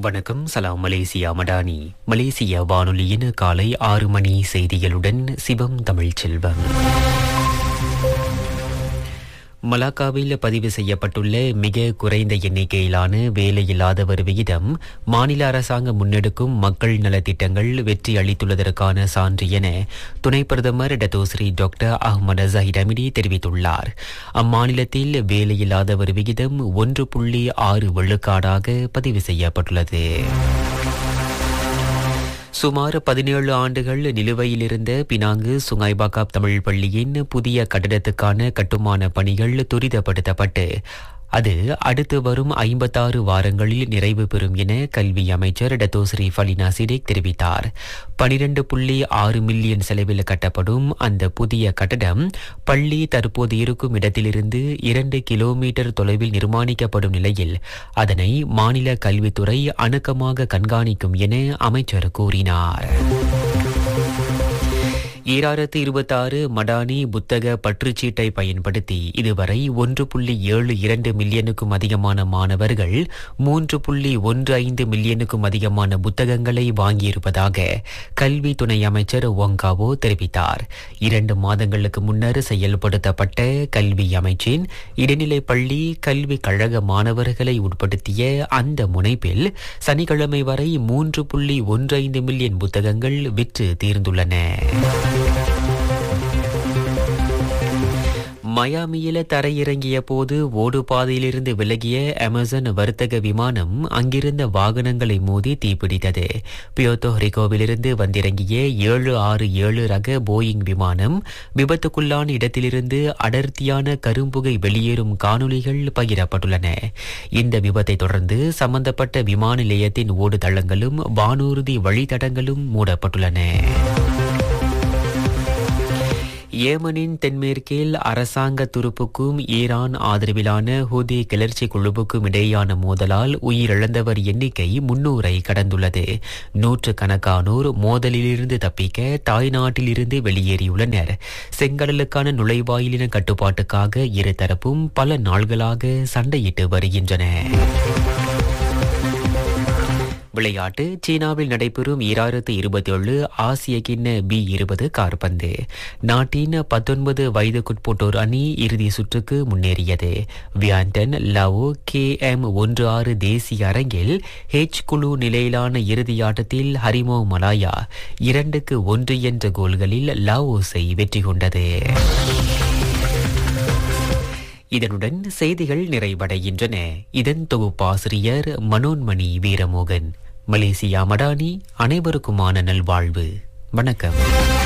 வணக்கம் சலாம் மலேசியா மடானி மலேசிய வானொலியின் காலை ஆறு மணி செய்திகளுடன் சிவம் தமிழ் செல்வம் மலாக்காவில் பதிவு செய்யப்பட்டுள்ள மிக குறைந்த எண்ணிக்கையிலான வேலையில்லாதவர் விகிதம் மாநில அரசாங்கம் முன்னெடுக்கும் மக்கள் நலத்திட்டங்கள் வெற்றி அளித்துள்ளதற்கான சான்று என துணை பிரதமர் Datuk Seri doctor Ahmad Zahid Hamidi தெரிவித்துள்ளார் அம்மாநிலத்தில் வேலையில்லாதவர் விகிதம் ஒன்று புள்ளி ஆறு விழுக்காடாக பதிவு செய்யப்பட்டுள்ளது சுமார் பதினேழு ஆண்டுகள் நிலுவையில் இருந்த பினாங்கு சுங்காய்பாக்காப் தமிழ் பள்ளியின் புதிய கட்டடத்துக்கான கட்டுமான பணிகள் துரிதப்படுத்தப்பட்டு அது அடுத்து வரும் ஐம்பத்தாறு வாரங்களில் நிறைவு பெறும் என கல்வி அமைச்சர் டத்தோஸ்ரீ ஃபலினா சிடேக் தெரிவித்தார் பனிரெண்டு புள்ளி ஆறு மில்லியன் செலவில் கட்டப்படும் அந்த புதிய கட்டடம் பள்ளி தற்போது இருக்கும் இடத்திலிருந்து இரண்டு கிலோமீட்டர் தொலைவில் நிர்மாணிக்கப்படும் நிலையில் அதனை மாநில கல்வித்துறை அணுக்கமாக கண்காணிக்கும் என அமைச்சர் கூறினார் ஈராயிரத்து இருபத்தாறு மடானி புத்தக பற்றுச்சீட்டை பயன்படுத்தி இதுவரை ஒன்று புள்ளி ஏழு இரண்டு மில்லியனுக்கும் அதிகமான மாணவர்கள் மூன்று புள்ளி ஒன்று ஐந்து மில்லியனுக்கும் அதிகமான புத்தகங்களை வாங்கியிருப்பதாக கல்வி துணை அமைச்சர் ஒங்காவோ தெரிவித்தார் இரண்டு மாதங்களுக்கு முன்னர் செயல்படுத்தப்பட்ட கல்வி அமைச்சின் இடைநிலை பள்ளி கல்வி கழக மாணவர்களை உட்படுத்திய அந்த முனைப்பில் சனிக்கிழமை வரை மூன்று புள்ளி ஒன்று ஐந்து மில்லியன் புத்தகங்கள் விற்று தீர்ந்துள்ளன மயாமியில தரையிறங்கிய போது ஓடுபாதையிலிருந்து விலகிய அமேசான் வர்த்தக விமானம் அங்கிருந்த வாகனங்களை மோதி தீப்பிடித்தது பியோத்தோ ரிகோவிலிருந்து வந்திறங்கிய ஏழு ஆறு ஏழு ரக போயிங் விமானம் விபத்துக்குள்ளான இடத்திலிருந்து அடர்த்தியான கரும்புகை வெளியேறும் காணொலிகள் பகிரப்பட்டுள்ளன இந்த விபத்தை தொடர்ந்து சம்பந்தப்பட்ட விமான நிலையத்தின் ஓடுதளங்களும் வானூர்தி வழித்தடங்களும் மூடப்பட்டுள்ளன ஏமனின் தென்மேற்கில் அரசாங்க துருப்புக்கும் ஈரான் ஆதரவிலான ஹூதி கிளர்ச்சி குழுவுக்கும் இடையேயான மோதலால் உயிரிழந்தவர் எண்ணிக்கை முன்னூரை கடந்துள்ளது நூற்று கணக்கானோர் மோதலிலிருந்து தப்பிக்க தாய்நாட்டிலிருந்து வெளியேறியுள்ளனர் செங்கடலுக்கான நுழைவாயிலின கட்டுப்பாட்டுக்காக இருதரப்பும் பல நாள்களாக சண்டையிட்டு வருகின்றன விளையாட்டு சீனாவில் நடைபெறும் ஈராயிரத்து இருபத்தி ஏழு ஆசிய கிண்ண பி இருபது கார்பந்து நாட்டின் பத்தொன்பது வயதுக்குட்பட்டோர் அணி இறுதி சுற்றுக்கு முன்னேறியது வியாண்டன் லவோ கே எம் ஒன்று ஆறு தேசிய அரங்கில் ஹெச் குழு நிலையிலான இறுதி ஆட்டத்தில் ஹரிமோ மலாயா இரண்டுக்கு ஒன்று என்ற கோல்களில் லாவோஸை வெற்றி கொண்டது இதனுடன் செய்திகள் நிறைவடைகின்றன இதன் தொகுப்பாசிரியர் மனோன்மணி வீரமோகன் மலேசியா மடானி அனைவருக்குமான நல்வாழ்வு வணக்கம்